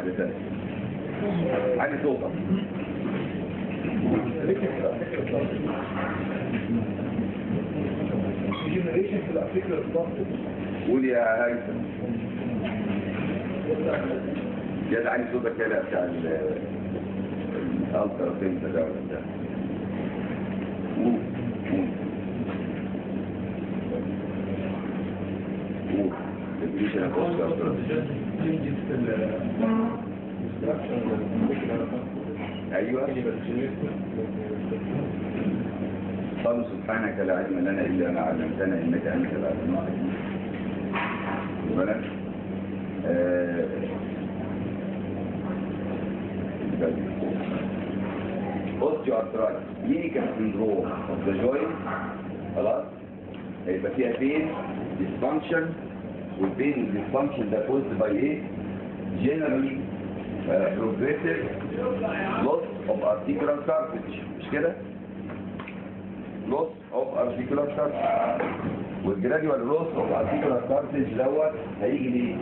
حاجة ثانية حاجة صوتك جنريشن في الافريقيا الضغط قول يا هيثم جاد علي صوتك كده بتاع ال الالترا سنسر ده ولا بتاع قول قول قول definition of osteoarthritis. ايوه قالوا سبحانك لا علم لنا الا ما علمتنا انك انت العليم الحكيم بالك آه، osteoarthritis clinical syndrome of the joint خلاص هيبقى فيها pain dysfunction والpain dysfunction ده caused by ايه generally uh, progressive loss of articular cartilage مش كده loss of articular cartilage والجراديوال loss of articular cartilage دوت هيجي ليه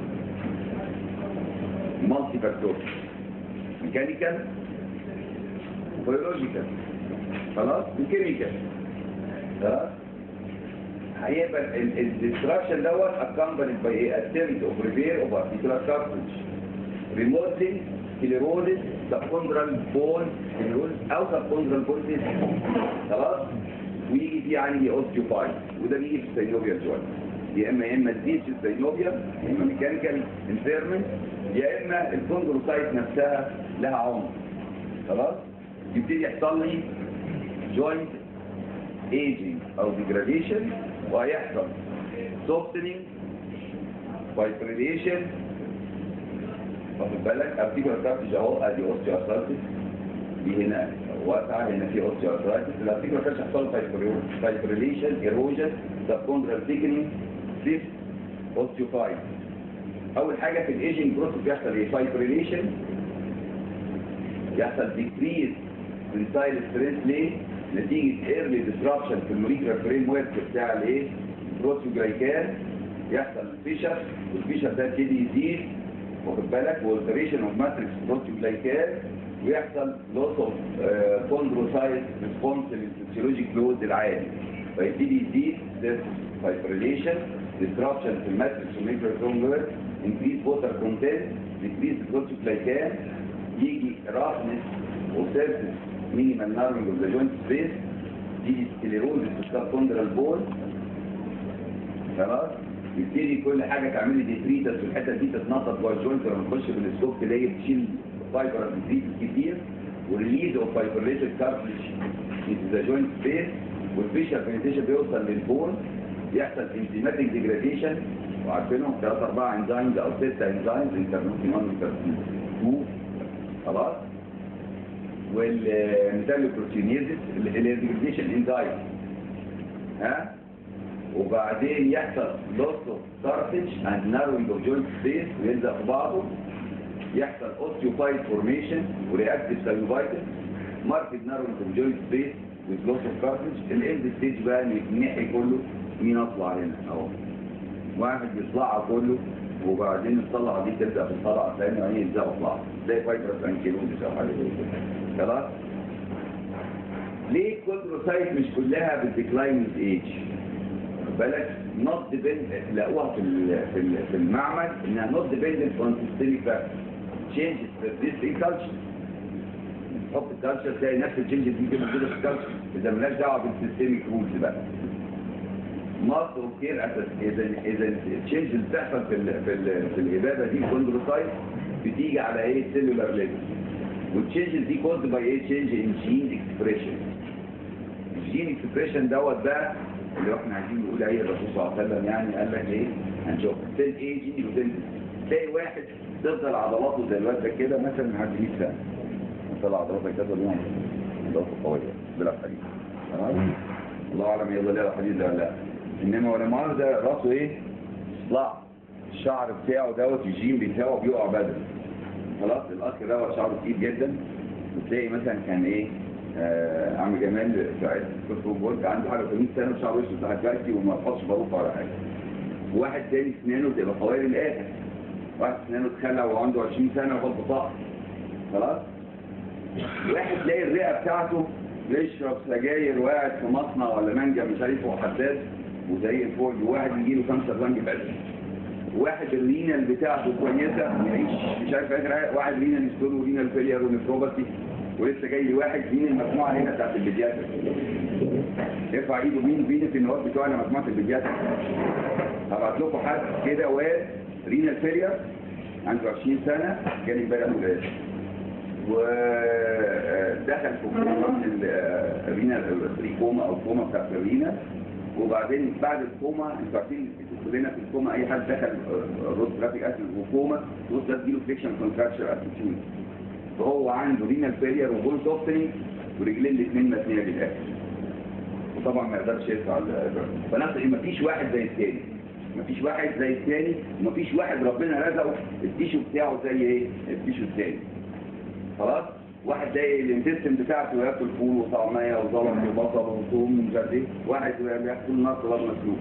مالتي فاكتور ميكانيكال بيولوجيكال خلاص وكيميكال خلاص هيبقى الديستراكشن دوت accompanied by a attempt of repair of articular cartilage remodeling sclerosis subchondral bone sclerosis او subchondral bone disease خلاص ويجي في عندي اوستيوبايت وده بيجي في السينوبيا جوين يا اما يا اما تزيد في السينوبيا يا اما ميكانيكال انفيرمنت يا اما الكوندروسايت نفسها لها عمر خلاص يبتدي يحصل لي جوينت ايجينج او ديجراديشن وهيحصل سوفتنينج فايبريليشن واخد بالك ارتيكولار كارتج اهو ادي اوستيوارثرايتس دي هنا واسعه هنا في اوستيوارثرايتس الارتيكولار كارتج هيحصل فايبريليشن ايروجن سبكوندرال ثيكنينج سيست اوستيوفايت اول حاجه في الايجنج بروسس بيحصل ايه فايبريليشن يحصل ديكريز انسايد ستريس ليه نتيجه ايرلي ديسربشن في الموليكولار فريم ورك بتاع الايه بروتوجلايكان يحصل فيشر والفيشر ده يبتدي يزيد واخد بالك والتريشن اوف ماتريكس بروتوجلايكان ويحصل لوس اوف كوندروسايت ريسبونس للفسيولوجيك لود العالي فيبتدي يزيد فايبريليشن disruption في الماتريكس والميكرو فريم ورك increase water content decrease proteoglycan يجي roughness وسيرفيس مينيمال نارمنج اوف ذا جوينت سبيس تيجي سكليروزس في السبكوندرال بول خلاص يبتدي كل حاجه تعمل لي ديتريتس والحته دي تتنطط جوه الجوينت لما نخش بالسكوب تلاقي تشيل فايبر ديتريتس كتير وريليز اوف فايبرليتد كارتلج في ذا جوينت سبيس والفيشر بنتيشن بيوصل للبول يحصل انزيماتيك ديجراديشن وعارفينهم 3 4 انزيمز او 6 انزيمز انترنوكين 1 انترنوكين 2 خلاص والميتالوبروتينيزس اللي هي ديجراديشن انزايم ها وبعدين يحصل لوس اوف كارتج اند ناروينج اوف جوينت سبيس ويلزق في بعضه يحصل اوستيوفايت فورميشن ورياكتيف سيلوفايتس ماركت ناروينج اوف جوينت سبيس with loss of cartilage الاند ستيج بقى الناحي كله مين اطلع هنا اهو واحد بيطلعها كله وبعدين الطلعه دي تبدا في الطلعه الثانيه وهي يلزقوا في بعض زي فايبرس انكيلوزيس او حاجه زي كده خلاص ليه الكوندروسايت مش كلها بالديكلايننج ايج بالك نوت ديبندنت لقوها في ال- في ال- في المعمل انها نوت ديبندنت اون سيستميك فاكتور تشينجز في الديستريك كلتشر تحط الكالتشر تلاقي نفس التشينجز دي كده موجوده في الكالتشر اذا مالهاش دعوه بالسيستميك رولز بقى مصر وكير اساس اذا اذا التشينج اللي بتحصل في ال في ال في الاباده دي كوندروسايت بتيجي على ايه سيلولار ليفل والتشينجز دي كوزد باي ايه تشينج ان جين اكسبريشن الجين اكسبريشن دوت بقى اللي احنا عايزين نقول عليه الرسول صلى الله عليه وسلم يعني قال لك ايه هنشوف سيل ايه جين وسيل تلاقي واحد تفضل عضلاته زي الواد ده كده مثلا لحد 100 سنه تفضل عضلاته كده اليوم عضلاته قويه بلا حديد تمام الله اعلم يفضل يلا حديد ده ولا لا انما ولا مؤاخذه راسه ايه اصلاع الشعر بتاعه دوت الجين بتاعه بيقع بدري خلاص الاخ دوت شعره كتير جدا وتلاقي مثلا كان ايه آه عم جمال سعيد كنت بقول عنده حاجه 80 سنه وشعره اسود لحد دلوقتي وما تحطش باروكه ولا حاجه واحد تاني اسنانه تبقى قويه للاخر واحد سنانه اتخلع وعنده 20 سنة وخد بطاقة خلاص واحد تلاقي الرئة بتاعته بيشرب سجاير وقاعد في مصنع ولا منجم مش عارف هو حساس وزي الفل وواحد يجي له خمسة بلانج بس واحد الرينال بتاعته كويسة يعيش مش عارف اخر حاجة واحد رينال ستون ورينال فيلير ونفروباتي ولسه جاي لي واحد مين المجموعة هنا بتاعت البيدياتر ارفع ايده مين مين في النواب بتوعنا مجموعة البيدياتر هبعت لكم حد كده واد رينال فيلير عنده 20 سنة جالي امبارح ولاد ودخل في كوما من الرينا الكوما او كوما بتاعت الرينا وبعدين بعد الكوما انتوا عارفين كلنا في الكوما اي حد دخل روت ترافيك اسيد وكوما روت ده تجيله فليكشن كونتراكشر اتيتيود فهو عنده رينال فيلير وبول سوفتنج ورجلين الاثنين متنيه للاخر وطبعا ما يقدرش يرفع فنفس ما فيش واحد زي الثاني مفيش واحد زي الثاني ومفيش واحد ربنا رزقه التيشو بتاعه زي ايه التيشو الثاني خلاص واحد زي الانتستين بتاعته ياكل فول وطعميه وزلط وبصل وثوم ومش عارف ايه واحد بياكل نص غير مسلوق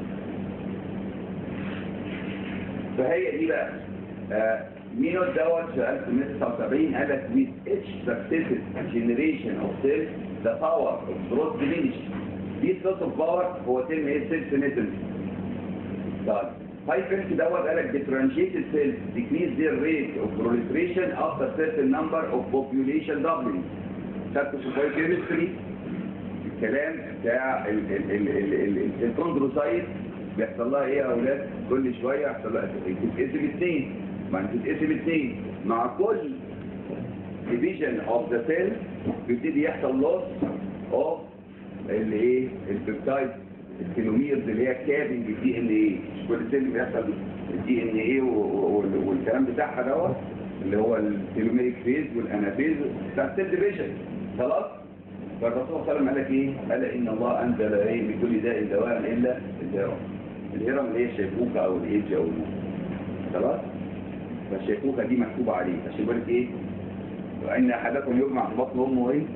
فهي دي بقى آه مينو دوت في 1979 قال لك with each successive generation of cells the power of growth diminished this loss of power هو term ايه self senescence طيب هايبرس دوت قال لك differentiated cells decrease their rate of proliferation after certain number of population doubling خدتوا في biochemistry الكلام بتاع الكوندروسايت بيحصل لها ايه يا اولاد كل شويه يحصل لها تتقسم اثنين ما تتقسم اثنين مع كل division of the cell بيبتدي يحصل loss of الايه البيبتايد التلوميرز اللي هي كابنج الدي ان ايه كل سن بيحصل الدي ان ايه والكلام بتاعها دوت اللي هو التلوميريك فيز والانافيز بتاع السيل ديفيجن خلاص فالرسول صلى الله عليه وسلم قال لك ايه؟ قال ان الله انزل ايه بكل داء دواء الا الهرم الهرم اللي هي الشيخوخه او الايدج او الموت خلاص فالشيخوخه دي مكتوبه عليه عشان يقول لك ايه؟ وان احدكم يجمع في بطن امه ايه؟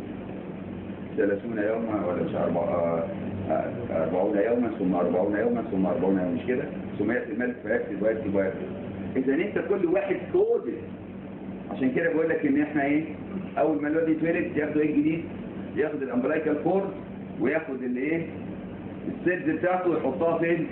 30 يوما ولا مش 40 يوما ثم 40 يوما ثم 40 يوما مش كده ثم ياتي الملك فيكتب ويكتب ويكتب اذا انت كل واحد كودد عشان كده بقول لك ان احنا ايه اول ما الواد يتولد ياخدوا ايه الجديد ياخد الامبلايكال كورد وياخد الايه السيلز بتاعته ويحطها فين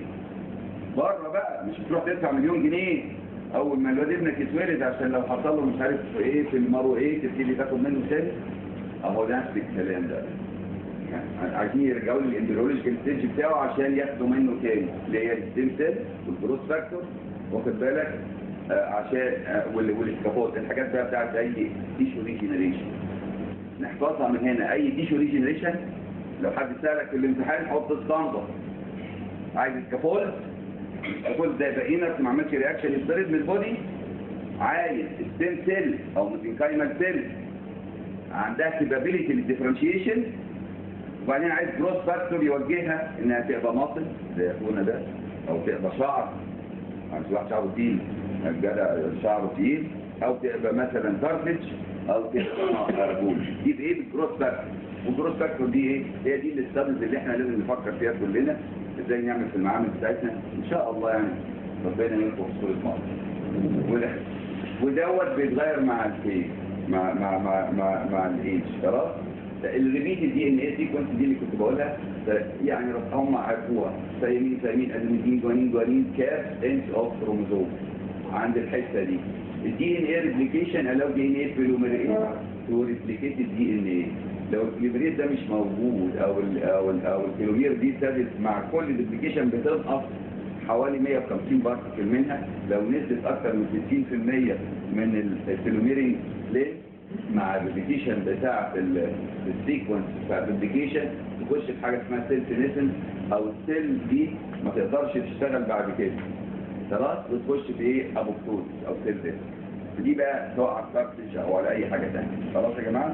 بره بقى مش بتروح تدفع مليون جنيه اول ما الواد ابنك يتولد عشان لو حصل له مش عارف ايه في المرو ايه تبتدي تاخد منه سيلز اهو ده نفس الكلام ده يعني عايزين يرجعوا لي الامبريولوجيكال ستيج بتاعه عشان ياخدوا منه تاني اللي هي الستيم سيل والبروس فاكتور واخد بالك آه عشان آه والاسكافوت الحاجات بقى بتاعت زي تيشو ريجنريشن نحفظها من هنا اي تيشو ريجنريشن لو حد سالك في الامتحان حط اسطمبه عايز اسكافول اسكافول زي بقينا ما عملش رياكشن يضطرد من البودي عايز ستيم سيل او ميزنكايمال سيل عندها كابابيلتي للديفرنشيشن وبعدين عايز جروس فاكتور يوجهها انها تبقى مصل زي اخونا ده او تبقى شعر عايز واحد شعره تقيل الجدع شعره تقيل او تبقى مثلا كارتلج او تبقى ارجول دي بايه بالجروس فاكتور والجروس فاكتور دي ايه هي دي الاستادز اللي احنا لازم نفكر فيها كلنا ازاي نعمل في المعامل بتاعتنا ان شاء الله يعني ربنا ينفخ في صوره مصر ودوت بيتغير مع الفيز مع مع مع مع, مع الايدج خلاص الريبيت الدي ان اي سيكونس دي اللي كنت بقولها يعني هم عرفوها سايمين سايمين ادميدين جوانين جوانين كاف انس اوف كروموزوم عند الحته دي الدي ان اي ريبليكيشن الاو دي ان اي بوليمريز تو ريبليكيت الدي ان اي لو البوليمريز ده مش موجود او ال او ال او الكيلومير دي ابتدت مع كل ريبليكيشن بتنقص حوالي 150 بارتكل منها لو نزلت اكثر من 60% من التلوميرين ليه مع الريبيتيشن بتاع السيكونس بتاع الريبليكيشن تخش في حاجه اسمها سيل سينيسن او السيل دي ما تقدرش تشتغل بعد كده خلاص وتخش في ايه ابوبتوز او سيل ديث دي بقى سواء على الكارتج او على اي حاجه ثانيه خلاص يا جماعه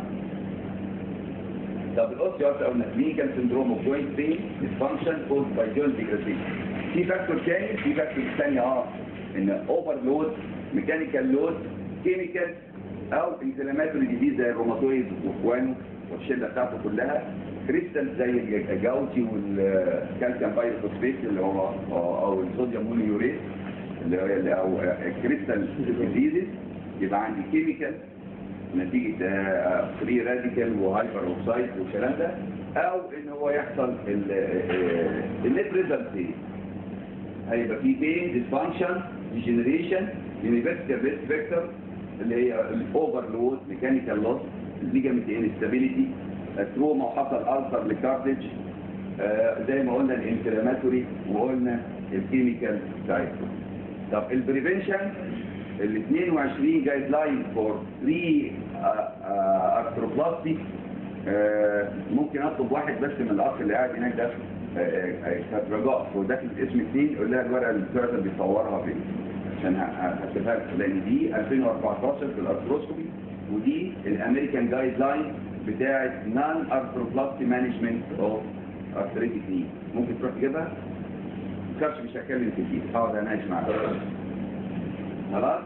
طب الاوستيوس او الكلينيكال سندروم اوف جوينت بين ديسفانكشن كوز باي جوينت ديجراديشن في فاكتور ثاني في فاكتور ثانيه اه ان اوفر لود ميكانيكال لود كيميكال او انفلاماتوري ديزيز زي الروماتويد واخوانه والشله بتاعته كلها كريستال زي الجاوتي والكالسيوم بايروفوسفيت اللي هو او الصوديوم مونيوريت اللي هو اللي او كريستال ديزيز يبقى عندي كيميكال نتيجة فري راديكال وهايبر اوكسايد والكلام ده او ان هو يحصل النت ريزلت ايه هيبقى في بين ديسفانكشن ديجنريشن يونيفرسيتي ريسك فيكتور اللي هي الاوفرلود ميكانيكال لوس ليجامنت انستابيليتي تروما وحصل ألسر للكارتج آه زي ما قلنا الانفلاماتوري وقلنا الكيميكال سايد طب البريفنشن ال 22 جايد لاين فور 3 ارثروبلاستي ممكن اطلب واحد بس من الاخ اللي قاعد هناك ده كانت رجاء وداخل اسم اثنين يقول لها الورقه اللي الدكتور بيصورها فين عشان هسيبها لك لان دي 2014 في الارثروسكوبي ودي الامريكان جايد لاين بتاعه نان ارثروبلاستي مانجمنت اوف ارثريتيك ني ممكن تروح تجيبها كارش مش هتكلم كتير هقعد اناقش معاك خلاص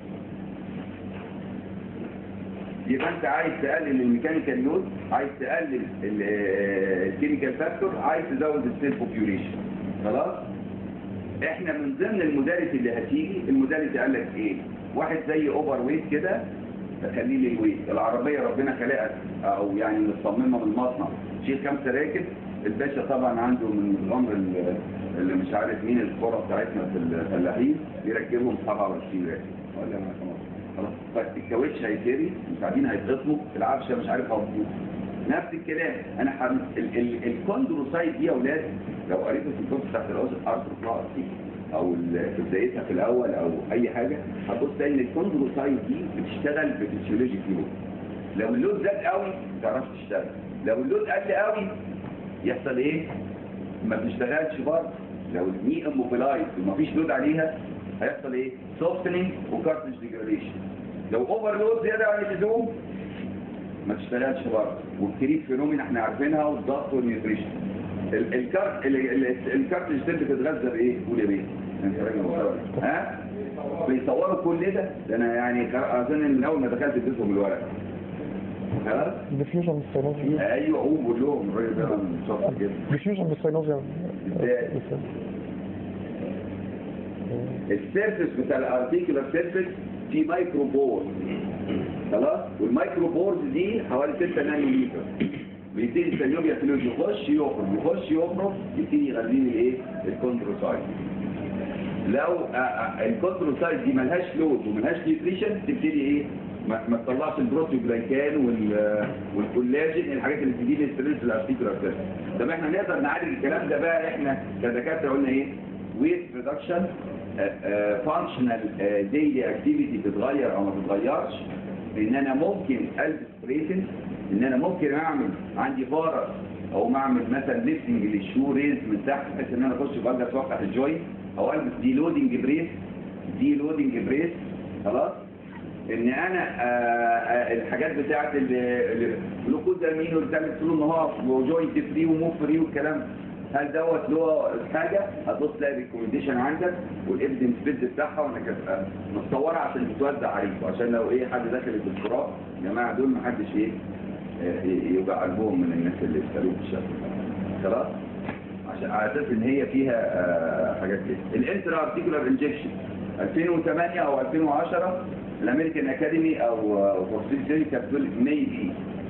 يبقى انت عايز تقلل الميكانيكال لود عايز تقلل الكيميكال فاكتور عايز تزود السيل بوبيوليشن خلاص احنا من ضمن المدارس اللي هتيجي المدارس قال لك ايه واحد زي اوفر ويت كده خليه لي الويت العربيه ربنا خلقها او يعني متصممه من المصنع شيل خمسه راكب الباشا طبعا عنده من الغمر اللي مش عارف مين الكره بتاعتنا في الفلاحين يركبهم 27 راكب ولا ما خلاص طيب الكاوتش هيتري المساعدين هيتقسموا العفشه مش عارف هتبوظ نفس الكلام انا حم... ال... ال... الكوندروسايت دي يا اولاد لو قريته في الكتب تحت الاوسط ارثروبلاستي او ال- في بدايتها في الاول او اي حاجه هتبص تلاقي ان الكوندروسايت دي بتشتغل بفسيولوجي لود لو اللود زاد قوي ما تعرفش تشتغل لو اللود قل قوي يحصل ايه ما بتشتغلش برضه لو الني اموبيلايز ومفيش لود عليها هيحصل ايه سوفتنينج وكارتج ديجراديشن لو اوفر لود زياده عن اللزوم ما تشتغلش برضه والكريب فينومين احنا عارفينها والضغط والنيوتريشن ال- الكارت ال- ال- الكارتج دي بتتغذى بايه قول يا بيه انت راجل مصور. ها بيصوروا كل ده ده انا يعني قر- اظن ان من اول ما دخلت اديتهم الورق خلاص ديفيوجن بالسينوفيا ايوه قوم قول لهم الراجل ده شاطر جدا ديفيوجن بالسينوفيا ازاي؟ السيرفس بتاع الارتيكولار سيرفس في مايكرو بورز خلاص والمايكرو بورز دي حوالي 6 نانو متر بيبتدي السيلوبيا فلويد يخش يخرج يخش يخرج يبتدي يغذي لي ايه الكوندروسايت لو آه، آه، الكوندروسايت دي ملهاش لود وملهاش نيوتريشن تبتدي ايه ما ما تطلعش البروتوجلايكان وال والكولاجين الحاجات اللي بتجي لي ستريس الارتيكولار سيرفس طب احنا نقدر نعالج الكلام ده بقى احنا كدكاتره قلنا ايه ويت ريدكشن فانكشنال ديلي اكتيفيتي تتغير او ما تتغيرش ان انا ممكن البس بريسن ان انا ممكن اعمل عندي فارس او اعمل مثلا ليفتنج للشو ريز من تحت بحيث ان انا اخش بقدر وافتح الجوينت او البس دي لودنج بريس دي لودنج بريس خلاص ان انا آه، آه، الحاجات بتاعت الجلوكوزامين اللي بتعمل طول النهار وجوينت فري وموف فري والكلام ده. هل دوت له حاجه هتبص تلاقي الريكومنديشن عندك والايفيدنس بيد بتاعها وانا كانت متصوره عشان تتوزع عليكم عشان لو ايه حد داخل الدكتوراه يا جماعه دول ما حدش ايه آه، يوجع قلبهم من الناس اللي بيسالوه في الشغل خلاص عشان على اساس ان هي فيها آه، حاجات كده الانترا ارتيكولار انجكشن 2008 او 2010 الامريكان اكاديمي او فورسيس كانت بتقول ميبي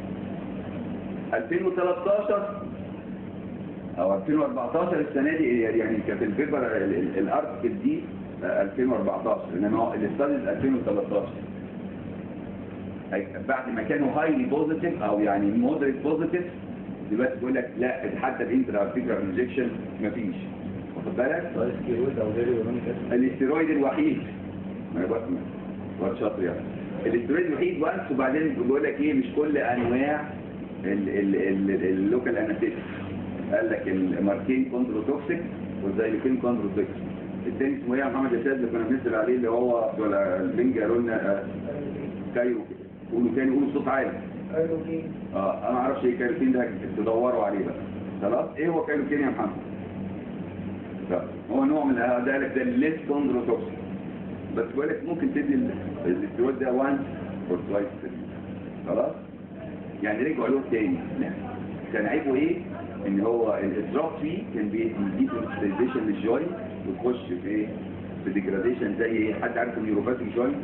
2013 او 2014 السنه دي يعني كانت البيبر ال- ال- الارتكل دي آه، 2014 انما هو الاستاديز 2013 أي- بعد ما كانوا هايلي بوزيتيف او يعني مودريت بوزيتيف دلوقتي بيقول لك لا حتى الانترا ارتيكولار انجكشن مفيش واخد بالك الاستيرويد الوحيد ما يبقى ما شاطر يعني الاستيرويد الوحيد وانس وبعدين بيقول لك ايه مش كل انواع اللوكال انستيك قال لك الماركين كوندروتوكسيك والزايلوكين كوندروتوكسيك التاني اسمه ايه يا محمد ياساد اللي كنا بننزل عليه اللي هو دول البنج قالوا لنا آه، كايرو قولوا تاني قولوا بصوت عالي اه انا ما اعرفش ايه كايروكين ده تدوروا عليه بقى خلاص ايه هو كايروكين يا محمد طب، هو نوع من آه، ده لك ده الليس كوندروتوكسيك بس بقول لك ممكن تدي ال- الاسترويد ده وان اور توايس خلاص يعني رجعوا له تاني لا. كان عيبه ايه ان هو الاضراب فيه كان بيديك الاكسلريشن للجوي وتخش في ايه بديجراديشن زي ايه حد عارف النيوروباثيك جوينت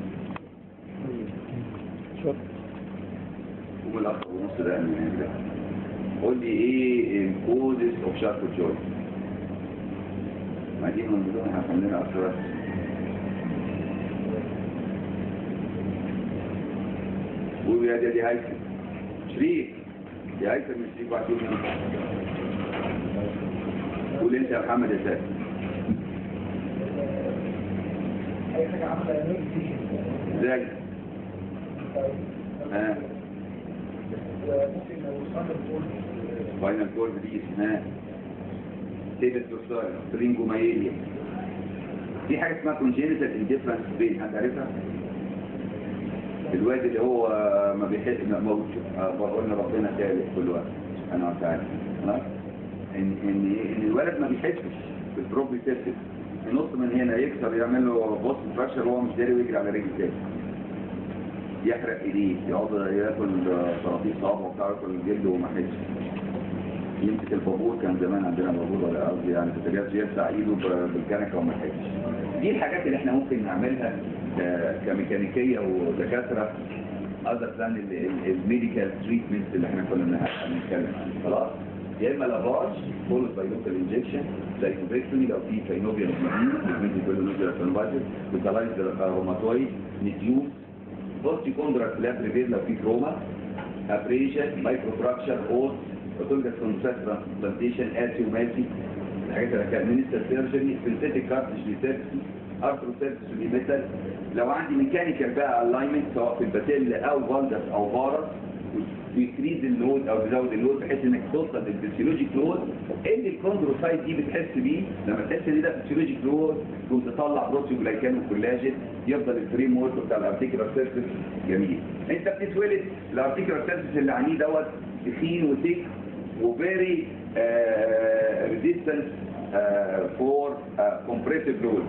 شوف قوم الاخر ونص ده من ده قول لي ايه الكودس اوف شارك جوينت ما دي من ضمن هنعمل لنا ارثرايتس قول يا دي هيثم شريك يا هيثم مش شريك واحد يوم قول انت يا محمد يا سيد اي حاجه عامله نفسي ازاي ها ممكن لو صدر فول فاينل كورد دي اسمها تيبت دورسال برينجو مايليا في حاجه اسمها كونجينيتال انديفرنس بين حد عارفها الواد اللي هو ما بيحس ما موجود بقول لنا ربنا ثالث كل وقت انا وتعالى خلاص ان ان ان الولد ما بيحسش بالبروبليسيس ينط من هنا يكسر يعمل له بوست فراكشر وهو مش داري ويجري على رجل تاني يحرق ايديه يقعد ياكل طراطيف صوابعه وبتاع ياكل جلده وما حسش يمسك البابور كان زمان عندنا بابور ولا قصدي يعني بوتاجاز يلسع ايده ب- بالكنكه وما يحسش دي الحاجات اللي احنا ممكن نعملها ك- كميكانيكيه ودكاتره اذر ذان الميديكال تريتمنت اللي احنا كنا بنح- بنتكلم عنها خلاص يا اما لافاج فولد باي لوكال انجكشن سايكوفيكتومي لو في ساينوبيا مجنين بيجمنت كولونوزيا كونفاجن بيتالايز روماتويد نيتيوم بوستي كوندرا كلاب ريفير لو في تروما ابريشن مايكرو فراكشر اوت اوتولجاس كونسات ترانسبلانتيشن اتي وماتي الحاجات اللي كان مينستر سيرجري سنتيتيك كارتش ريسيرسي ارثروسيرسس ميتال لو عندي ميكانيكال بقى الاينمنت سواء في الباتيل او فالدس او فارس بيكريز اللود او بيزود اللود بحيث انك توصل للفسيولوجيك لود ان الكوندروسايت دي بتحس بيه لما تحس ان ده فسيولوجيك لود تقوم تطلع بروتيوجلايكان وكولاجين يفضل الفريم ورك بتاع الارتيكولار سيرفيس جميل انت بتتولد الارتيكولار سيرفيس اللي عنيه دوت تخين وتيك وفيري ريزيستنس فور كومبريسيف لود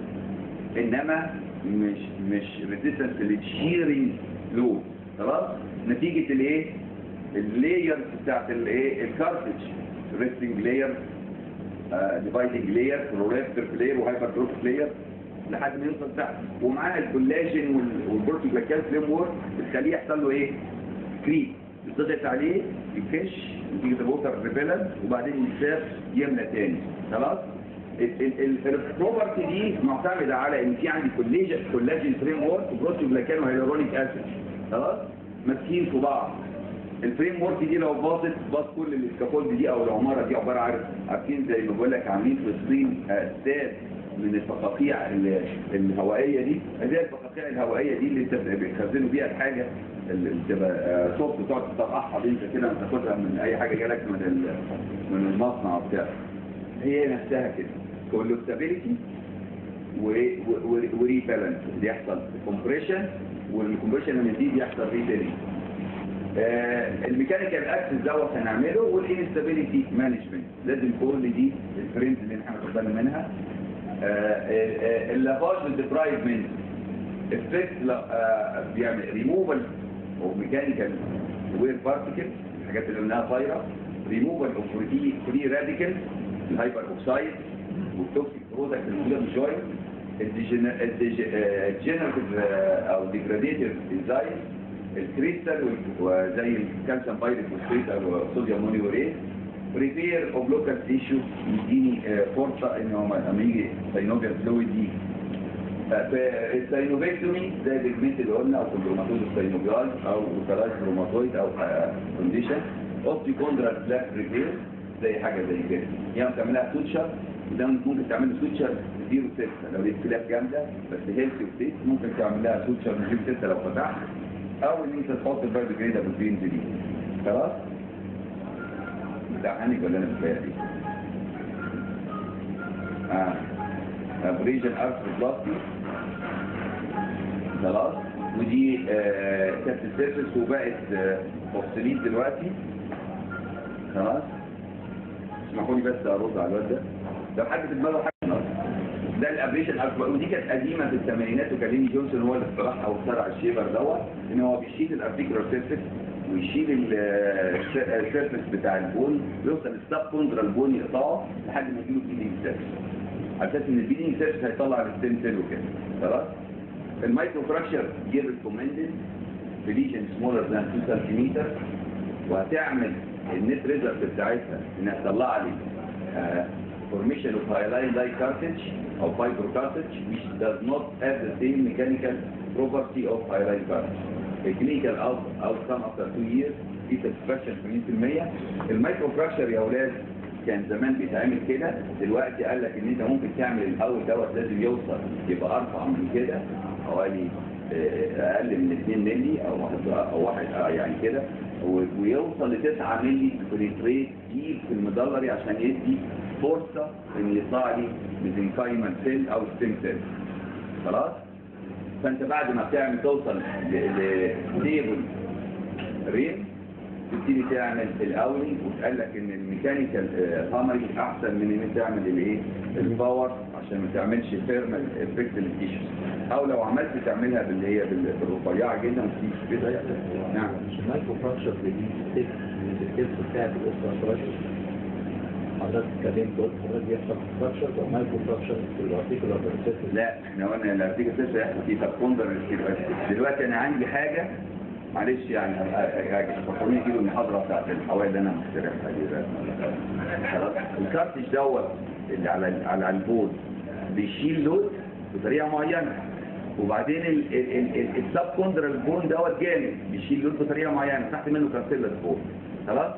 انما مش مش ريزيستنس للشيرنج لود خلاص نتيجه الايه اللايرز بتاعت الايه الكارتج ريستنج لاير ديفايدنج لاير برولافتر لاير وهايبر تروف لاير لحد ما يوصل تحت ومعاها الكولاجين وال- والبروتوجلاكان فريم ورك بتخليه يحصل له ايه كريب يضغط عليه يفش نتيجه الوتر ريبيلنت وبعدين يتساب يملى تاني خلاص البروبرتي دي معتمده على ان في عندي كولاجين كولاجين فريم ورك وبروتوجلاكان وهيلورونيك اسيد خلاص ماسكين في بعض الفريم ورك دي لو باظت باظ كل الاسكافولد دي او العماره دي عباره عارف عارفين زي ما بقول لك عاملين في الصين استاد من الفقاقيع ال- الهوائيه دي زي الفقاقيع الهوائيه دي اللي انت بيخزنوا بيها الحاجه اللي بتبقى صوت بتقعد تطرقعها دي انت كده تاخدها من اي حاجه جالك من ال- من المصنع بتاعك هي نفسها كده كولوستابيليتي وريبالانس يحصل كومبريشن والكومبريشن لما يزيد يحصل ريبالانس آه، الميكانيكال اكسس دوت هنعمله والانستابيليتي مانجمنت لازم كل دي الفريمز اللي احنا هناخد بالنا منها آه، آه، آه، اللافاج والديبرايفمنت افكت بيعمل ريموفال اوف ميكانيكال وير بارتيكل الحاجات اللي قلناها طايره ريموفال اوف فري فري راديكال الهايبر اوكسايد والتوكسيك برودكت اللي موجوده في الجوينت الجنراتيف او ديجراديتيف انزايم الكريستال وال- وزي الكالسيوم بايريك فوسفيت او صوديوم مونيوريت ريبير اوف لوكال تيشو يديني آه، فرصه ان هو لما يجي ساينوفيال فلويد دي الساينوفيكتومي زي البيجمنت اللي قلنا او كوندروماتوز الساينوفيال او اوترايز روماتويد او كونديشن اوستيكوندرال بلاك ريبير زي حاجه زي كده يعني تعملها سوتشر وده ممكن تعمل سوتشر زيرو ستة لو الاختلاف جامده بس هيلثي وستيت ممكن تعمل لها سوتشر من زيرو ستة لو فتحت او ان انت تحط البايب جريد ابو بينز دي خلاص بتاع هاني ولا انا بتهيألي اه ابريجن ارثروبلاستي خلاص ودي آه كانت السيرفس وبقت آه اوبسوليت دلوقتي خلاص اسمحوا لي بس ارد على الواد ده لو حد في دماغه حاجه النهارده ده الابريشن ارثروبلاستي ودي كانت قديمه في الثمانينات وكان ليني جونسون هو اللي اخترعها واخترع الشيبر دوت ان هو بيشيل الارتيكولار سيرفس ويشيل السيرفس بتاع البون يوصل السب كوندرال بون يقطعه لحد ما يجيله كيدني سيرفس على اساس ان البيدنج سيرفيس هيطلع الستيم سيل وكده خلاص المايكرو فراكشر جيب ريكومندد في ليجن سمولر ذان 2 سنتيمتر وهتعمل النت ريزلت بتاعتها انها تطلع لي formation of hyaline dye cartilage or fibro cartilage which does not have the same mechanical property of hyaline cartilage. The clinical out, outcome after two years في satisfaction 80% المايكرو فراكشر يا اولاد كان زمان بيتعمل كده دلوقتي قال لك ان انت ممكن تعمل الاول دوت لازم يوصل يبقى ارفع من كده حوالي آه، اقل من 2 مللي او واحد او واحد آه، يعني كده و- ويوصل ل 9 مللي بريتريت ديب في المدلري عشان يدي فرصه ان يطلع لي ميزنكايمال سيل او ستيم سيل خلاص فانت بعد ما بتعمل توصل لستيبل ريم تبتدي تعمل الاولي وتقال لك ان الميكانيكال هامري احسن من ان انت تعمل الايه الباور عشان ما تعملش ثيرمال افكت للتيشوز او لو عملت تعملها باللي هي بال- بالرفيعه جدا وتيجي كده نعم مش المايكرو فراكشر دي ستيب من الستيبس بتاعت الاوستر فراكشر حضرتك اتكلمت قلت حضرتك بيحصل فراكشر او مايكرو فراكشر في الارتيكولار بروسيس لا احنا قلنا الارتيكل سيرفيس هيحصل فيه سبكوندر دلوقتي انا عندي حاجه معلش يعني فكروني كده المحاضره بتاعت الحوالي اللي انا مخترعها دي بقى. خلاص الكارتج دوت اللي على على البود بيشيل لود بطريقه معينه وبعدين السب كوندرال بون دوت جامد بيشيل لود بطريقه معينه تحت منه كارتيلاس بون خلاص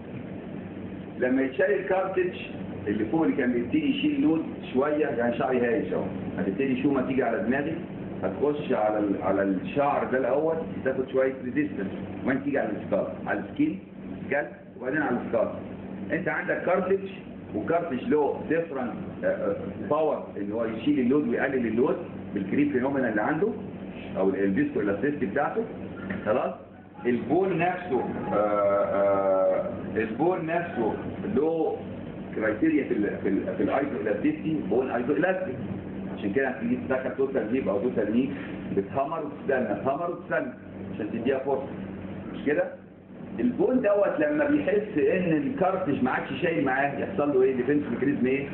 لما يتشال الكارتج اللي فوق اللي كان بيبتدي يشيل لود شويه يعني شعري هايش اهو هتبتدي شو ما تيجي على دماغي هتخش على ال- على الشعر ده الاول تاخد شويه ريزيستنس وبعدين تيجي على السكار على السكين سكال وبعدين على السكار انت عندك كارتج وكارتج له ديفرنت باور ان هو يشيل اللود ويقلل اللود بالكريب فينومينا اللي عنده او الفيسكو الاستيستي بتاعته خلاص البول نفسه آه، آه، البول نفسه له كرايتيريا في ال في ال في الايزو الاستيستي بول ايزو الاستيك عشان كده تيجي تدخل توتال نيب او توتال نيب بتهمر وتستنى تهمر وتستنى عشان تديها فرصه مش كده البول دوت لما بيحس ان الكارتج ما عادش شايل معاه يحصل له ايه ديفنس ميكانيزم ايه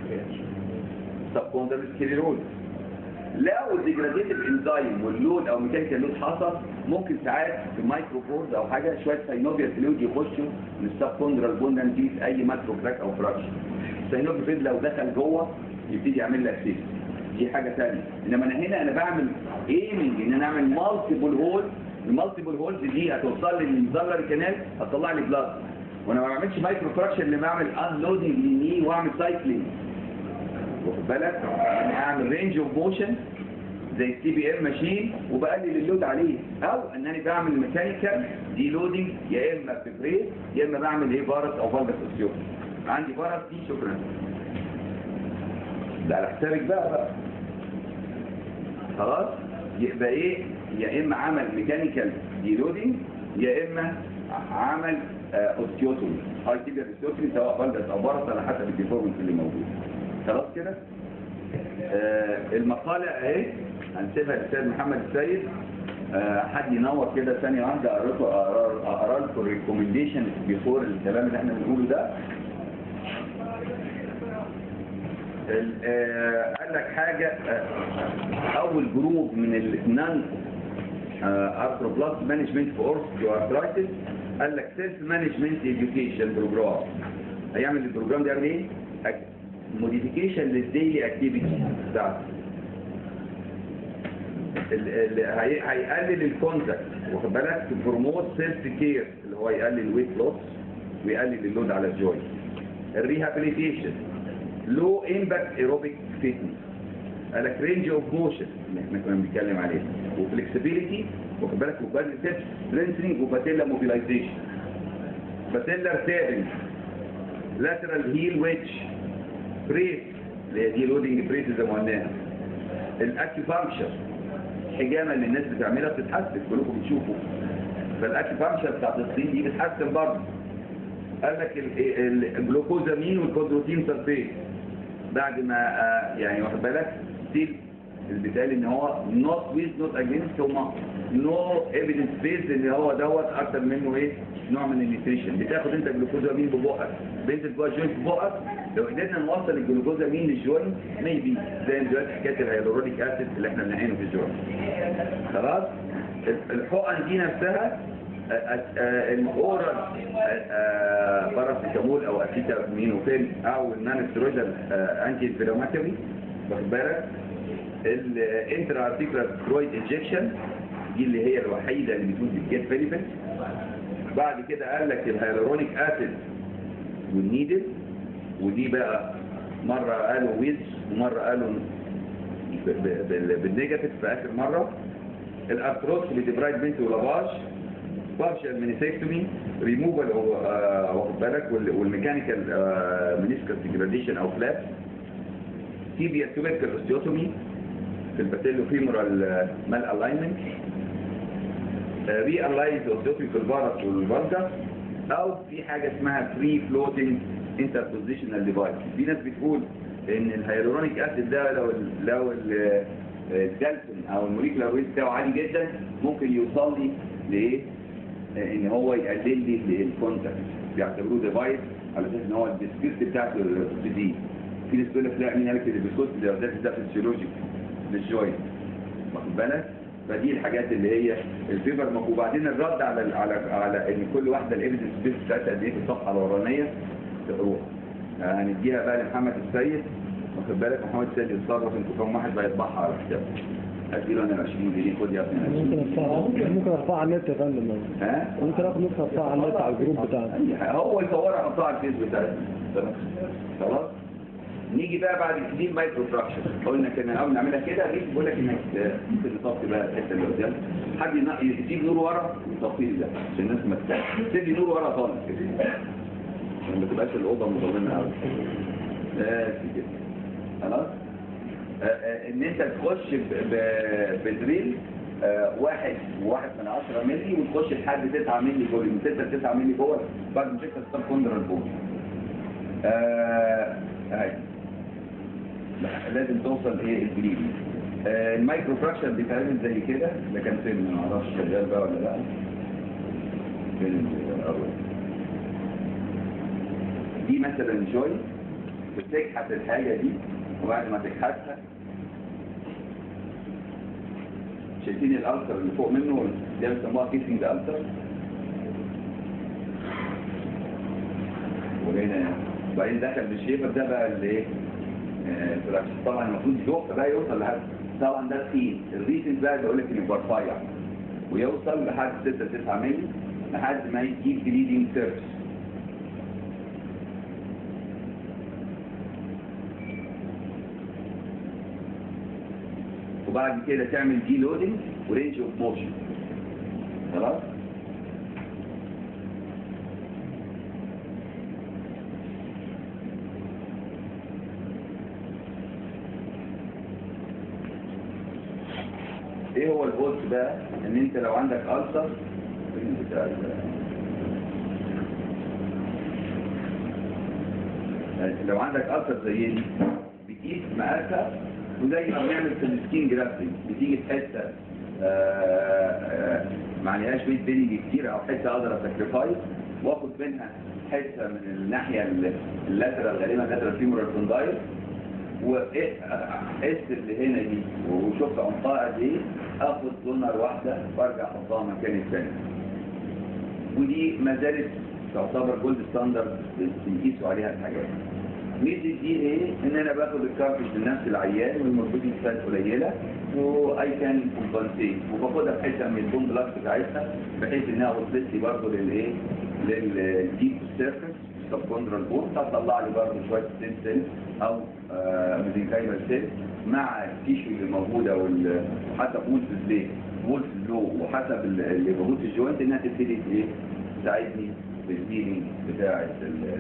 سبكوندر سكليروز لو الديجراديتيف انزيم واللود او ميكانيكال لود حصل ممكن ساعات في المايكرو بورد او حاجه شويه ساينوفيال فلويد يخشوا من السبكوندرال بون نتيجه اي مايكرو كراك او فراكشن الساينوفيال فلويد لو دخل جوه يبتدي يعمل لك سيس دي حاجه ثانيه انما انا هنا انا بعمل ايمنج ان انا اعمل مالتيبل هول المالتيبل هولز دي هتوصل لي للمزلر كانال هتطلع لي بلاد وانا ما بعملش مايكرو فراكشن اللي بعمل انلودنج للني واعمل سايكلينج واخد بالك يعني اعمل رينج اوف موشن زي السي بي ام ماشين وبقلل اللود عليه او انني بعمل ميكانيكال دي لودنج يا اما في بريس يا اما بعمل ايه فارس او فالجس اوسيوم عندي فارس دي شكرا ده على حسابك بقى بقى خلاص يبقى ايه يا اما عمل ميكانيكال دي لودنج يا اما عمل اوستيوتومي هاي تيجر اوستيوتومي سواء فالجس او فارس على حسب الديفورمنت اللي موجود خلاص كده آه المقالة اهي هنسيبها للأستاذ محمد السيد آه حد ينور كده ثانية واحدة أقرأ أقرأ لكم الريكومنديشن بيفور الكلام اللي احنا بنقوله ده ال- آه قال لك حاجة آه أول جروب من النان ارثروبلاست مانجمنت في اورثوارثرايتس قال لك سيلف مانجمنت اديوكيشن بروجرام هيعمل البروجرام ده يعمل ايه؟ موديفيكيشن للديلي اكتيفيتي بتاعته ال- ال- هي- هيقلل الكونتاكت واخد بالك بروموت سيلف كير اللي هو يقلل الويت لوس ويقلل اللود على الجوينت الريهابيليتيشن لو امباكت ايروبيك فيتنس قال لك رينج اوف موشن اللي احنا كنا بنتكلم عليه وفلكسبيليتي واخد بالك وبادل تيبس سترينثنينج وباتيلا موبيلايزيشن باتيلا تابنج لاترال هيل ويتش بريس اللي هي دي لودنج بريس زي ما قلناها الاكيفانكشر الحجامه اللي الناس بتعملها بتتحسن كلكم بتشوفوا فالاكيفانكشر بتاعت الصين دي بتتحسن برضه قال لك ال- ال- الجلوكوزامين والكودروتين سلفيت بعد ما آه، يعني واخد بالك ستيل البتال ان هو نوت ويز نوت اجينست هما نو ايفيدنس بيز ان هو دوت اكتر منه ايه نوع من النيوتريشن بتاخد انت جلوكوزامين ببقك بينزل جوه الجوينت ببقك لو قدرنا نوصل الجلوكوزامين للجوينت ميبي زي دلوقتي حكايه الهيالورونيك اسيد اللي احنا بنعينه في الجوينت خلاص الحقن دي نفسها آه، آه، آه، الاورال باراسيتامول او اسيتامينوفين او النان ستيرويدال انتي انفلاماتوري واخد بالك الانترا ارتيكولار سترويد انجكشن دي اللي هي الوحيده اللي بتكون بتجيب بينيفيت بعد كده قال لك الهيالورونيك اسيد والنيدل ودي بقى مرة قالوا ويز ومرة قالوا ب- ب- بال- بالنيجاتيف في آخر مرة الارثروس لديبرايد بنت ولافاج بارشال مينيسكتومي ريموفال واخد بالك وال- والميكانيكال منسكال ديجراديشن او فلاب تيبيا توبيركال اوستيوتومي في الباتيلو فيمورال مال الاينمنت ري الايز اوستيوتومي في الفارس والفالجا او في حاجه اسمها فري فلوتنج انتربوزيشنال ديفايس في ناس بتقول ان الهيالورونيك اسيد ده لو ال لو ال- الدالتون او الموليكولار ويت بتاعه عالي جدا ممكن يوصل لي لايه آه، ان هو يقلل لي الكونتاكت بيعتبروه ديفايس على اساس ان هو الديسكريبت بتاعته تزيد في ناس بتقول لك لا مين قال كده الديسكريبت ده ده ده فيسيولوجيك للجوينت واخد بالك فدي الحاجات اللي هي الفيبر وبعدين الرد على ال- على على ان كل واحده الايفيدنس بيس بتاعتها قد ايه في الصفحه الاولانيه تروح هنديها بقى لمحمد السيد واخد بالك محمد السيد يتصرف انتوا كم واحد بيطبعها على كتاب اديله انا 20 جنيه خد يا ابني ممكن 20 ارفعها ممكن ارفعها على النت يا فندم ها ممكن اخد نسخه ارفعها على النت على الجروب بتاعنا أي حاجة. هو يصورها يحطها على الفيس بتاعتنا تمام خلاص نيجي بقى بعد دي المايكرو فراكشن قلنا كنا اول نعملها كده دي بقول لك انك ممكن تصفي بقى الحته اللي قدام حد ينا- يسيب نور ورا ويصفي لي ده عشان الناس ما تتعبش سيب لي نور ورا خالص كده عشان ما تبقاش الاوضه مظلمه قوي بس كده خلاص آه، آه، ان انت تخش ب- ب- بدريل آه، واحد وواحد من عشرة ملي وتخش لحد تسعة ملي جوه من ستة لتسعة ملي جوه بعد ما تكسر ستار كوندرال بول آه، هاي لا، لازم توصل ايه الجريد آه، المايكرو فراكشر بيتعمل زي كده ده كان فيلم ما اعرفش شغال بقى ولا لا فيلم الاول دي مثلا شوي بتكحت الحاجة دي وبعد ما تكحتها شايفين الألسر اللي فوق منه ده بيسموها كيسنج ألسر وهنا وبعدين دخل بالشيفر ده بقى اللي ايه آه، الفراكشن. طبعا المفروض يوصل بقى يوصل لحد طبعا ده تخين الريسنت بقى بيقول لك انه يبقى رفيع ويوصل لحد 6 9 مللي لحد ما يجيب بليدنج سيرفس وبعد كده تعمل دي لودنج ورينج اوف موشن خلاص ايه هو البولت بقى ان انت لو عندك ألسر بتاع ال- لو عندك ألسر زي دي بتقيس مقاسها وزي ما بنعمل في السكين جرافتنج بتيجي في حته آه، آه، ما عليهاش ويت بيلنج كتير او حته اقدر اسكريفايس واخد منها حته من الناحيه ال- اللاترال غالبا اللاترال فيمورال كوندايل وقست اللي هنا دي وشوف عمقها قد ايه اخد دونر واحده وارجع احطها مكان الثاني ودي ما زالت تعتبر جولد ستاندرد بنقيسوا عليها الحاجات ميزه دي ايه ان انا باخد الكارتج لنفس العيان والمربوطين فات قليله واي كان كومبنسيت وباخدها في حته من البوم بلاك بتاعتها بحيث انها وصلت لي برضه للايه للديب سيرفيس سب كوندرال بون تطلع لي برضه شويه ستيم سيل او ميزنكايمال سيل مع التيشو اللي موجوده وال- وحسب وولف بليت وولف لو وحسب ال- اللي موجود في الجوينت انها تبتدي ايه تساعدني في الهيلينج بتاعه ال-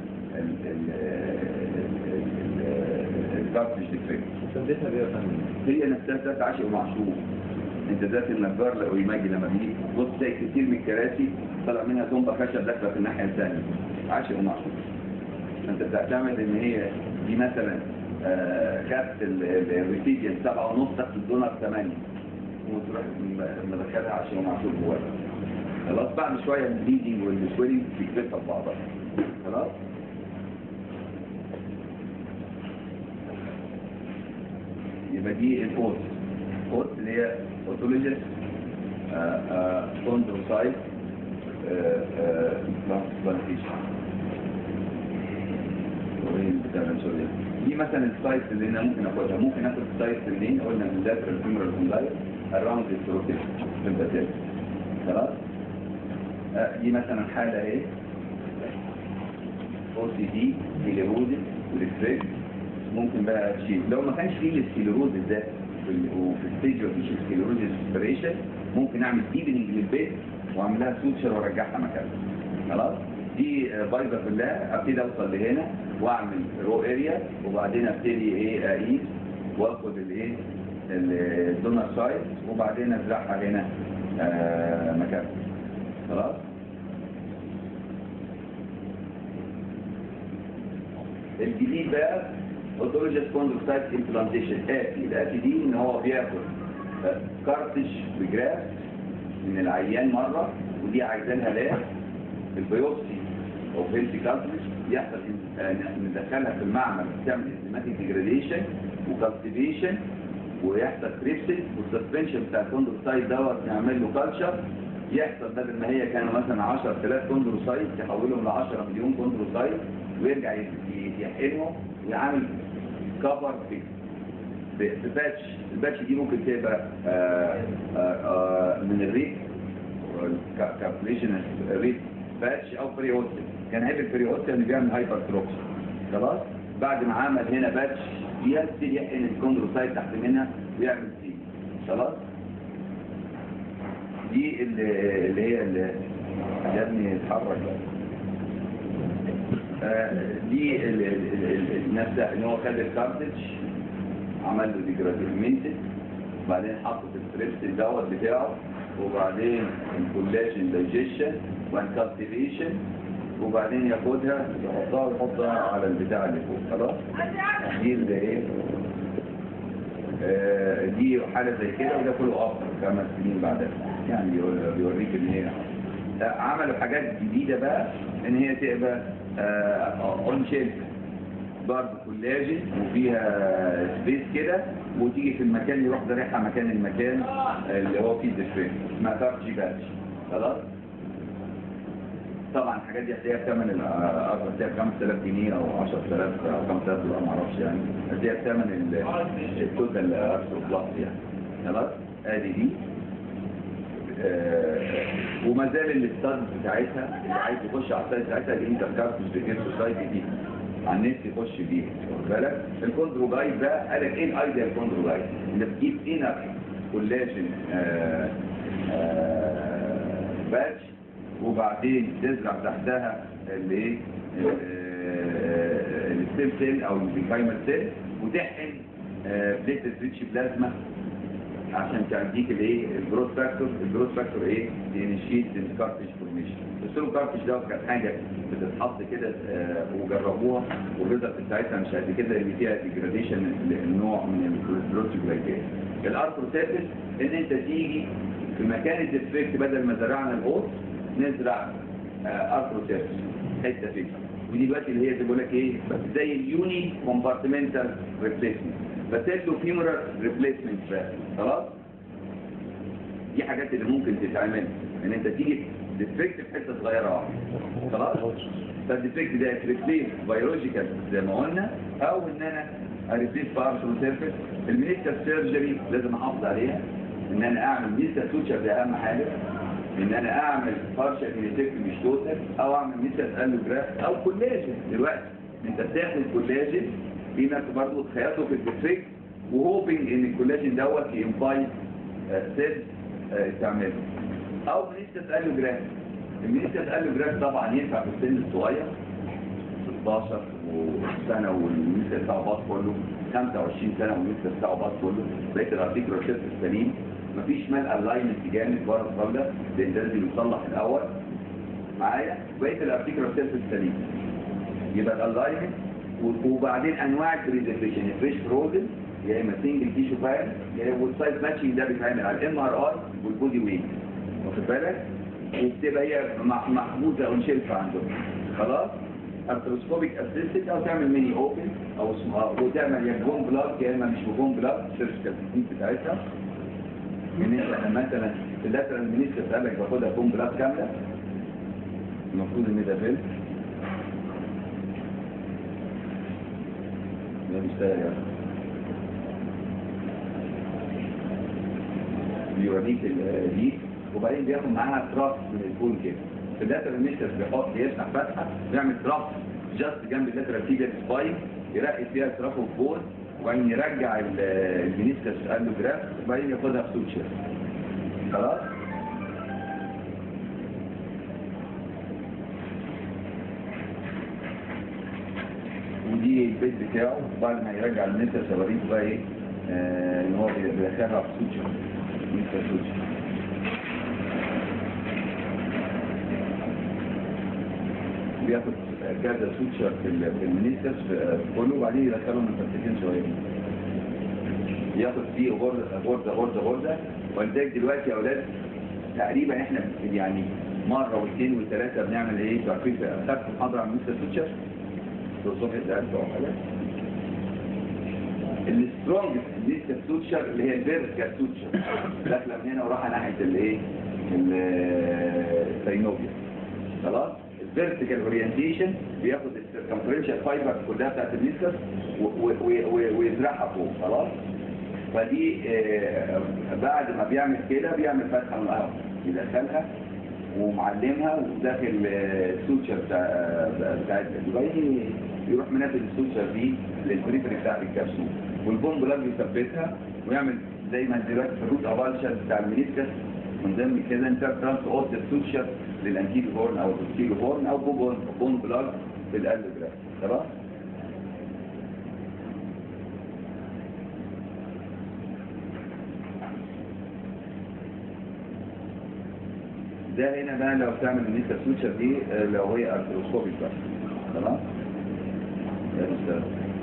الكارتج ديفكت سميتها بيه يا فندم هي نفسها ذات عاشق ومعشوق انت ذات النجار لو يماجي لما بيجي بص زي كتير من الكراسي طلع منها زومبا خشب داخله في الناحيه الثانيه عاشق ومعشوق انت بتعتمد ان هي دي مثلا آه، كارت الريسيديان سبعة ونص تحت الدونر ثمانية وتروح م- مدخلها عاشق ومعشوق جواها خلاص بعد شويه البليدنج والسويلنج بيكبسها في بعضها خلاص يبقى دي الاوت اوت اللي هي اوتولوجيس كوندروسايت ترانسبلانتيشن دي مثلا السايت اللي انا ممكن اخدها ممكن اخد السايت منين قلنا من lateral femoral condyle around the throat في البتال خلاص آه، دي مثلا حالة ايه او سي دي سكليروزس وريفريك ممكن بقى تشيل لو ما كانش فيه السكليروزس ده في ال- وفي الستيج مفيش سكليروزس سبريشن ممكن اعمل ديبننج للبيت واعمل لها سوتشر وارجعها مكانها خلاص دي آه، بايظه كلها ابتدي اوصل لهنا واعمل رو اريا وبعدين ابتدي ايه اقيس واخد الايه الدونر سايز وبعدين ازرعها هنا آه، مكانها خلاص الجديد بقى اوتولوجيس كوندروسايت امبلانتيشن اتي الاتي دي ان هو بياخد كارتش بجراف من العيان مره ودي عايزينها ليه البيوبسي او هيلثي كارتش يحصل إن- آه، ندخلها في المعمل تعمل انزيماتيك ديجراديشن وكالتيفيشن ويحصل كريبسيس والسسبنشن بتاع الكوندروسايت دوت نعمل له كالتشر يحصل بدل ما هي كانوا مثلا 10000 كوندروسايت يحولهم ل 10 مليون كوندروسايت ويرجع ي- ي- يحقنهم ويعمل كفر في في في باتش الباتش دي ممكن تبقى آه، آه، آه، من الريت كالكوليشن ريت باتش او بري اوستن كان عيب البري اوستن اللي بيعمل هايبر تروكس خلاص بعد ما عمل هنا باتش يبتدي يحقن الكوندروسايت تحت منها ويعمل سي خلاص دي اللي اللي هي اللي يا ابني اتحرك بقى. آه، دي ال- ال- ال- ال- نفسها ان هو خد الكارتج عمل له ديجراديمنتد وبعدين حط في الستريبس دوت بتاعه وبعدين الكولاجين دايجيشن والكالتيفيشن وبعدين ياخدها يحطها ويحطها على البتاع اللي فوق خلاص دي اللي ايه آه، دي حالة زي كده وده كله أفضل خمس سنين بعدها يعني بيور- بيوريك إن هي آه، عملوا حاجات جديدة بقى إن هي تبقى اون شيلف برضه كولاجين وفيها سبيس كده وتيجي في المكان يروح ضارحها مكان المكان اللي هو فيه الدشفين اسمها كارتشي باتش خلاص طبعا الحاجات دي هتلاقيها بثمن الأرض هتلاقيها ب 5000 جنيه أو 10000 أو 5000 دولار معرفش يعني هتلاقيها بثمن ال- التوتال أرسل بلس يعني خلاص ادي دي آه، وما زال الاستاد بتاعتها اللي عايز يخش على السايت بتاعتها الانتر كارتوس بيجيب سوسايتي دي على النت يخش بيها واخد بالك الكوندرو جايد ده قال لك ايه الايديا الكوندرو جايد انت بتجيب انر كولاجين آه، آه، باتش وبعدين تزرع تحتها الايه آه، الستيم سيل او البيكايمال سيل وتحقن بليتد ريتش بلازما عشان تديك الايه الجروث فاكتور الجروث فاكتور ايه ينشيت الكارتج فورميشن السيرو كارتج ده كانت حاجه بتتحط كده آه، وجربوها والريزلت بتاعتها مش قد كده اللي فيها ديجراديشن النوع من البروتوجلايكات الارثروسيتس ان انت تيجي في مكان الديفكت بدل ما زرعنا القوس نزرع ارثروسيتس حته فيه ودي دلوقتي اللي هي بقول لك ايه زي اليوني كومبارتمنتال ريبليسمنت بس له فيمورال ريبليسمنت بس خلاص دي حاجات اللي ممكن تتعمل ان انت تيجي ديفكت في حته صغيره واحده خلاص فالديفكت ده ريبليس بيولوجيكال زي ما قلنا او ان انا اريبليس بارشل سيرفيس المينيسكال سيرجري لازم احافظ عليها ان انا اعمل مينيسكال سوتشر ده اهم حاجه ان انا اعمل بارشل مينيسكال مش توتال او اعمل مينيسكال الوجراف او كولاجين دلوقتي انت بتاخد كولاجين في ناس برضه تخيطه في الديفكت وهوبنج ان الكولاجين دوت ينفايت سيل تعمله او مينيسكال الوجراف المينيسكال الوجراف طبعا ينفع في السن الصغير 16 سنة والميسر بتاعه باص كله 25 سنة والميسر بتاعه باص كله بقيت الارتيكل شيفت السليم مفيش مال الاينمنت جامد بره الطاوله لان ده لازم يصلح الاول معايا بقيت الارتيكل شيفت السليم يبقى الالاينمنت وبعدين انواع البريزرفيشن فريش فروزن يا اما سنجل تيشو فايل يا اما والسايز ماتشنج ده بيتعمل على الام ار اي والبودي ويت واخد بالك وبتبقى هي مح- محجوزه اون شيلف عندهم خلاص ارثروسكوبيك اسيستد او تعمل ميني اوبن او اسمها وتعمل يا بون بلاك يا اما مش بون بلاك السيرجيكال تكنيك بتاعتها ان انت مثلا في اللاترال مينيسكس قال لك باخدها بون بلاك كامله المفروض ان ده فيلم ده بيشتغل يعني بيوريك دي وبعدين بياخد معاها تراف من البول كده في اللاترال ميستر بيحط يفتح فتحه يعمل تراف جاست جنب اللاترال تيجر سباين يرقي فيها تراف البول وبعدين يرجع ال- المينيسكس قال له جراف وبعدين ياخدها في سوتشر خلاص ودي البيت بتاعه بعد ما يرجع المينيسكس اوريكم بقى ايه آه، ان هو بيدخلها في سوتشر مينيسكس سوتشر بياخد كذا سوتشر في ال- في المينيسكس في- كله وبعدين يدخلهم مفتحين شويه ياخد فيه غرزه غرزه غرزه غرزه ولذلك دلوقتي يا اولاد تقريبا احنا يعني مره واثنين وثلاثه بنعمل ايه؟ انتوا عارفين في خدت محاضره عن مستر سوتشر في صفحه الالف او حاجه السترونج مستر سوتشر اللي هي الفيرتيكال سوتشر داخله من هنا ورايحه ناحيه الايه؟ السينوبيا خلاص؟ الفيرتيكال اورينتيشن بياخد السيركمفرنشال فايبر كلها بتاعت الميسكس ويزرعها فوق خلاص فدي آه، بعد ما بيعمل كده بيعمل فتحه من الارض يدخلها ومعلمها وداخل آه، السوتشر بتاع بتاعتها وبعدين يروح منزل السوتشر دي للبريفري بتاعت الكبسول والبوم بلاج يثبتها ويعمل زي ما دلوقتي في الروت افالشر بتاع المينيسكس من ضمن كده انت ترانس اوت السوتشر للانتيريو هورن او البوستيريو هورن او بون بون بلاج في القلب جراف خلاص ده هنا بقى لو تعمل النيتا سوتشر دي آه، لو هي ارثروسكوبيك بقى خلاص ده بس-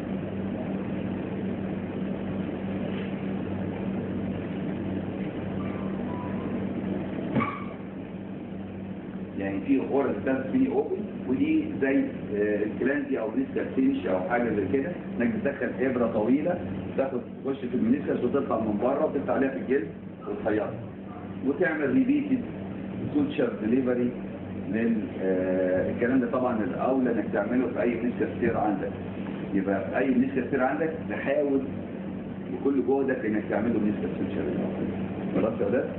يعني في غرز بتاعت فيه اوبن ودي زي آه، الكلانتي او نسكا فينش او حاجه زي كده انك بتدخل ابره طويله تاخد تخش في المنسكس وتطلع من بره وتفتح عليها في الجلد وتخيطها وتعمل ريبيتد سوتشر ديليفري لل آه، الكلام ده طبعا الاولى انك تعمله في اي منسكا ستير عندك يبقى في اي منسكا ستير عندك تحاول بكل جهدك انك تعمله منسكا سوتشر خلاص يا ولاد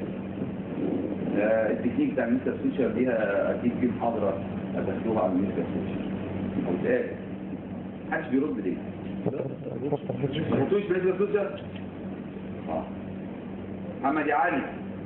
آه، التكنيك بتاع الميسكا سوتشر دي آه، اكيد في محاضره هتاخدوها على الميسكا سوتشر او اتقال محدش بيرد ليه؟ ما خدتوش ميسكا سوتشر؟ اه محمد يا علي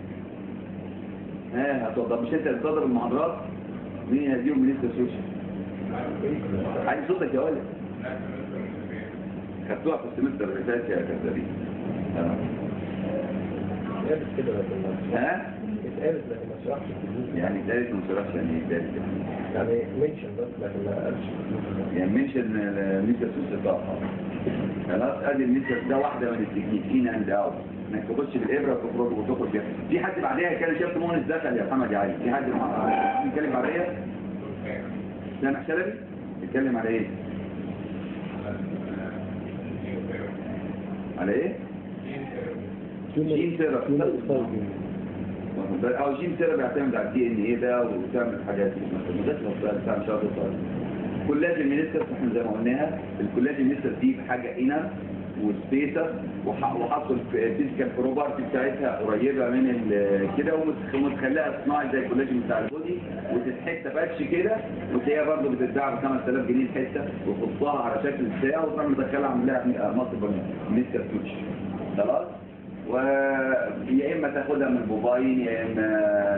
ها هتوضب مش انت اللي بتضرب المحاضرات مين هديهم ميسكا سوتشر؟ عايز صوتك يا ولد خدتوها في السمستر اللي فات يا كذابين آه. اتقالت كده لكن ما ها؟ اتقالت لكن ما شرحش الجديد يعني ثالث ما شرحش يعني ايه ثالث يعني يعني منشن بس لكن ما قالش يعني منشن الميسر سوس بتاعها خلاص ادي الميسر ده واحده من التكنيك ان اند اوت انك تخش بالابره وتخرج وتخرج بيها في حد بعدها كان شاف مونس دخل يا محمد يا علي في حد مع- بيتكلم على ايه؟ سامح شلبي بيتكلم على ايه؟ على ايه؟ جين ثيرابي واخد بالك؟ او جين ثيرابي بيعتمد على الدي ان ايه ده وتعمل حاجات دي مثلا وده السؤال بتاع ان شاء الله السؤال كولاجين مينيستر احنا زي ما قلناها الكولاجين مينيستر دي حاجه انر وسبيسر وح- وحطوا الفيزيكال بروبرتي بتاعتها قريبه من ال- كده ومتخ- ومتخليها صناعي زي الكولاجين بتاع البودي وتتحته باتش كده وتلاقيها برضه بتتباع ب 5000 جنيه الحته وتحطها على شكل بتاع وتروح مدخلها عاملاها مصر مينيستر توتش خلاص ويا اما تاخدها من بوباين يا اما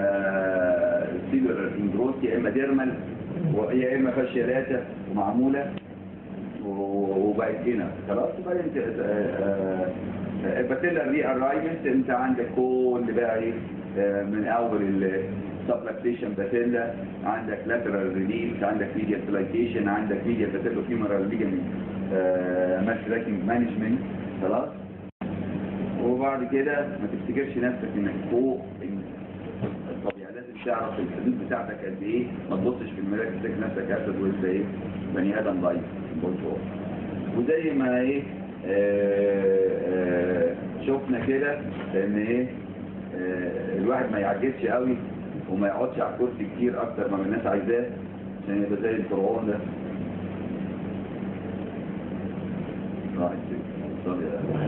سيلر انجروس يا اما ديرمال ويا اما فاشيالاتا ومعموله و- وبقت هنا خلاص وبعدين انت الباتيلا ري ارايفمنت انت عندك كل بقى ايه آه، من اول السبلاكتيشن باتيلا عندك لاترال ريليف عندك ميديا سلايتيشن عندك ميديا باتيلو فيمورال ليجامنت ماتش مانجمنت خلاص وبعد كده ما تفتكرش نفسك انك فوق الطبيعة لازم تعرف الحدود بتاعتك قد ايه ما تبصش في المرايه تفتكر نفسك اسد وانت ايه بني ادم ضعيف برضه وزي ما ايه آه، آه، شفنا كده ان ايه آه، الواحد ما يعجزش قوي وما يقعدش على الكرسي كتير اكتر ما الناس عايزاه عشان يبقى زي الفرعون ده راح سوري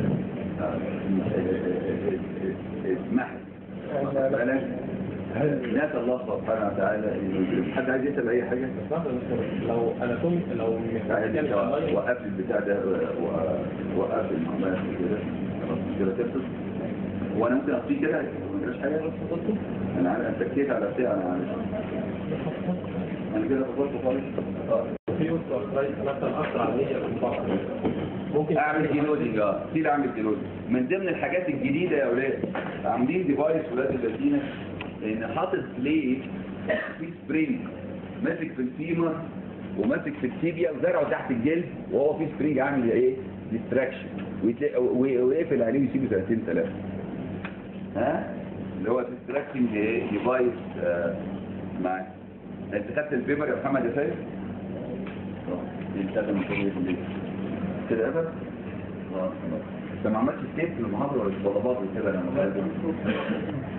اسمح بالك نسأل الله سبحانه وتعالى إنه- حد عايز يسأل أي حاجة؟ بس مثلا لو انا كنت لو محتاج عايز تعمل عملية وقف البتاع ده و- وقف المعاملات كده خلاص كده تفصل وانا ممكن اطفيه كده ما يجراش حاجه انا عارف- انا سكيت على ساعه انا عارف انا كده فصلت خالص آه. في اوستيوارثرايتس مثلا اكتر عمليه في الفقر ممكن اعمل ديلودنج اه كتير اعمل ديلودنج من ضمن الحاجات الجديده يا اولاد عاملين ديفايس ولاد الذين ان حاطط بليت في سبرينج ماسك في الفيمر وماسك في التيبيا وزرعه تحت الجلد وهو في سبرينج عامل ايه ديستراكشن ويقفل عليه ويسيبه سنتين ثلاثه ها اللي هو ديستراكشنج ديفايس معاك انت خدت الفيمر يا محمد يا سيد؟ يستخدم الكمبيوتر في البيت كده ابدا خلاص خلاص انت ما عملتش سكيب في المحاضره ولا الطلبات وكده لما